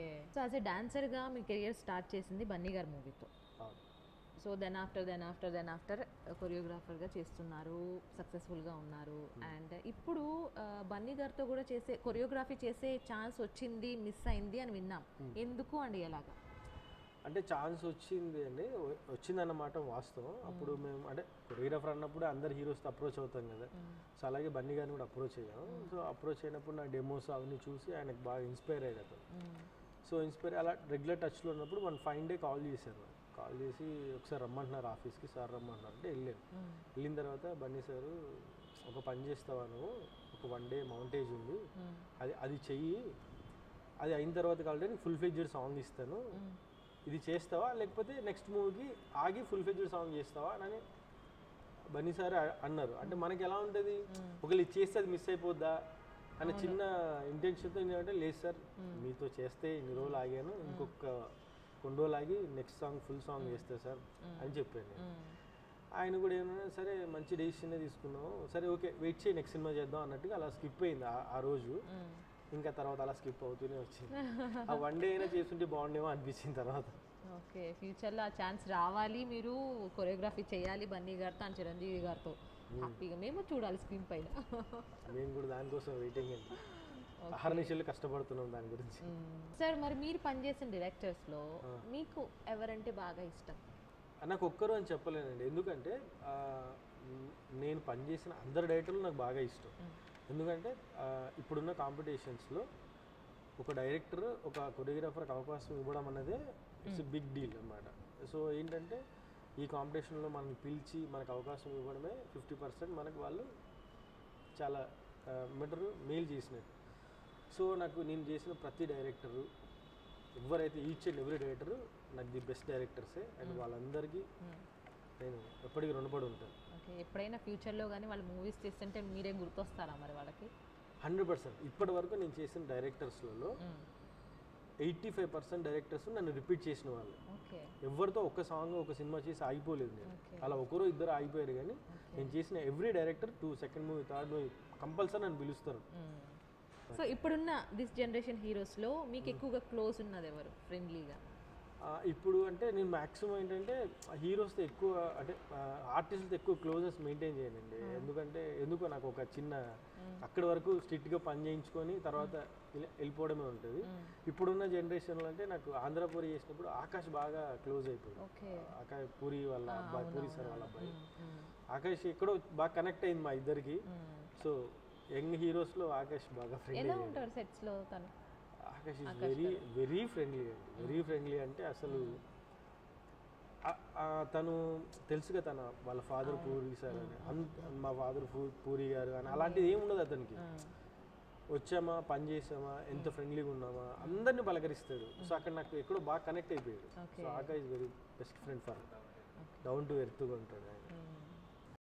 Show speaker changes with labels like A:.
A: Okay so as a డాన్సర్గా మీ career start చేసింది బన్నీ గారి మూవీతో
B: అవును.
A: So then after then after then after కొరియోగ్రాఫర్గా చేస్తున్నారు సక్సెస్ఫుల్గా ఉన్నారు అండ్ ఇప్పుడు ఆ, బన్నీ గారితో కూడా చేసే కొరియోగ్రఫీ చేసే ఛాన్స్ వచ్చింది మిస్ అయింది అని విన్నాం ఎందుకు అండి ఎలాగా
B: అంటే ఛాన్స్ వచ్చింది అండి వ- వచ్చిందన్నమాట వాస్తవం అప్పుడు మేము అంటే కొరియోగ్రాఫర్ అన్నప్పుడు అందరు హీరోస్తో అప్రోచ్ అవుతాం కదా సో అలాగే బన్నీ గారిని కూడా అప్రోచ్ అయ్యాము సో అప్రోచ్ అయినప్పుడు నా డెమోస్ అవన్నీ చూసి ఆయనకు బాగా ఇన్స్పైర్ అయ్యాడు అతను సో ఇన్స్పైర్ అలా రెగ్యులర్ టచ్లో ఉన్నప్పుడు వన్ ఫైవ్ డే కాల్ చేశారు కాల్ చేసి ఒకసారి రమ్మంటున్నారు ఆఫీస్కి సార్ రమ్మంటున్నారు అంటే వెళ్ళాను వెళ్ళిన తర్వాత బన్నీ సారు ఒక పని చేస్తావా నువ్వు ఒక వన్ డే మౌంటేజ్ ఉంది అది అది చెయ్యి అది అయిన తర్వాత కాబట్టి నీకు ఫుల్ ఫ్లెడ్జెడ్ సాంగ్ ఇస్తాను ఇది చేస్తావా లేకపోతే నెక్స్ట్ మూవీకి ఆగి ఫుల్ ఫ్లెడ్జెడ్ సాంగ్ చేస్తావా అని బన్నీ సార్ అ- అన్నారు అంటే మనకి ఎలా ఉంటుంది ఒకవేళ ఇది చేస్తే అది మిస్ అయిపోద్దా అనే చిన్న ఇంటెన్షన్తో ఏంటంటే లేదు సార్ మీతో చేస్తే ఇన్ని రోజులు ఆగాను ఇంకొక కొన్ని రోజులు ఆగి నెక్స్ట్ సాంగ్ ఫుల్ సాంగ్ చేస్తా సార్ అని చెప్పాను నేను. ఆయన కూడా ఏమన్నా సరే మంచి డెసిషనే తీసుకున్నాము సరే ఓకే వెయిట్ చేయి నెక్స్ట్ సినిమా చేద్దాం అన్నట్టుగా అలా స్కిప్ అయింది ఆ- ఆ రోజు ఇంకా తర్వాత అలా స్కిప్ అవుతూనే వచ్చింది ఆ వన్ డే అయినా చేస్తుంటే బాగుండేమో అనిపించింది తర్వాత
A: ఓకే ఫ్యూచర్లో ఆ ఛాన్స్ రావాలి మీరు కొరియోగ్రఫీ చేయాలి బన్నీ గారితో అండ్ చిరంజీవి గారితో హ్యాపీగా మేము చూడాలి స్క్రీన్ పైన
B: మేము కూడా దానికోసం వెయిటింగ్ అండి అహర్నిశలు కష్టపడుతున్నాం దాని గురించి
A: సార్ మరి మీరు పనిచేసిన డైరెక్టర్స్లో మీకు ఎవరంటే బాగా ఇష్టం
B: నాకు ఒక్కరు అని చెప్పలేనండి ఎందుకంటే ఆ, మ్, నేను పనిచేసిన అందరు డైరెక్టర్లు నాకు బాగా ఇష్టం ఎందుకంటే ఆ, ఇప్పుడున్న కాంపిటీషన్స్లో ఒక డైరెక్టర్ ఒక కొరియోగ్రాఫర్కి అవకాశం ఇవ్వడం అనేది ఇట్స్ బిగ్ డీల్ అన్నమాట సో ఏంటంటే ఈ కాంపిటీషన్లో మనల్ని పిలిచి మనకు అవకాశం ఇవ్వడమే ఫిఫ్టీ పర్సెంట్ మనకు వాళ్ళు చాలా మెటర్ మెయిల్ చేసినట్టు సో నాకు నేను చేసిన ప్రతి డైరెక్టరు ఎవరైతే ఈచ్ అండ్ ఎవ్రీ డైరెక్టర్ నాకు ది బెస్ట్ డైరెక్టర్సే అండ్ వాళ్ళందరికీ నేను ఎప్పటికీ రుణపడి ఉంటాను
A: ఓకే ఎప్పుడైనా ఫ్యూచర్లో కానీ వాళ్ళు మూవీస్ చేస్తుంటే మీరే గుర్తొస్తారా మరి వాళ్ళకి
B: హండ్రెడ్ పర్సెంట్ ఇప్పటి వరకు నేను చేసిన డైరెక్టర్స్లలో ఎయిటీ ఫైవ్ పర్సెంట్ డైరెక్టర్స్ నన్ను రిపీట్ చేసిన వాళ్ళు
A: ఓకే
B: ఎవరితో ఒక సాంగ్ ఒక సినిమా చేసి ఆగిపోలేదు నేను
A: Okay.
B: అలా ఒకరు ఇద్దరు ఆగిపోయారు కానీ నేను చేసిన every director two second movie third movie compulsory నన్ను పిలుస్తారు
A: సో ఇప్పుడున్న దిస్ జనరేషన్ హీరోస్లో మీకు ఎక్కువగా క్లోజ్ ఉన్నది ఎవరు ఫ్రెండ్లీగా
B: ఆ, ఇప్పుడు అంటే నేను మ్యాక్సిమం ఏంటంటే హీరోస్తో ఎక్కువ అంటే ఆర్టిస్ట్తో ఎక్కువ క్లోజెస్ మెయింటైన్ చేయనండి ఎందుకంటే ఎందుకో నాకు ఒక చిన్న అక్కడి వరకు స్ట్రిక్ట్గా పని చేయించుకొని తర్వాత వెళ్ళి- వెళ్ళిపోవడమే ఉంటుంది ఇప్పుడున్న జనరేషన్లో అంటే నాకు ఆంధ్రపూరి చేసినప్పుడు ఆకాష్ బాగా క్లోజ్ అయిపోయాడు
A: ఓకే
B: ఆకాష్ పూరి వాళ్ళ అబ్బాయి పూరి సార్ వాళ్ళ అబ్బాయి ఆకాష్ ఎక్కడో బాగా కనెక్ట్ అయింది మా ఇద్దరికి సో యంగ్ హీరోస్లో ఆకాష్ బాగా ఫ్రెండ్
A: ఎలా ఉంటారు సెట్స్లో తను
B: Akash is very very friendly అండి వెరీ ఫ్రెండ్లీ అంటే అసలు ఆ- ఆ తను తెలుసుగా తన వాళ్ళ ఫాదర్ పూరి సార్ అని అంత మా ఫాదర్ పూరి గారు అని అలాంటిది ఏమి ఉండదు అతనికి వచ్చామా పని చేసామా ఎంత ఫ్రెండ్లీగా ఉన్నామా అందరిని పలకరిస్తాడు సో అక్కడ నాకు ఎక్కడో బాగా కనెక్ట్ అయిపోయాడు so Akash very best friend for down to ఎర్త్గా ఉంటాడు ఆయన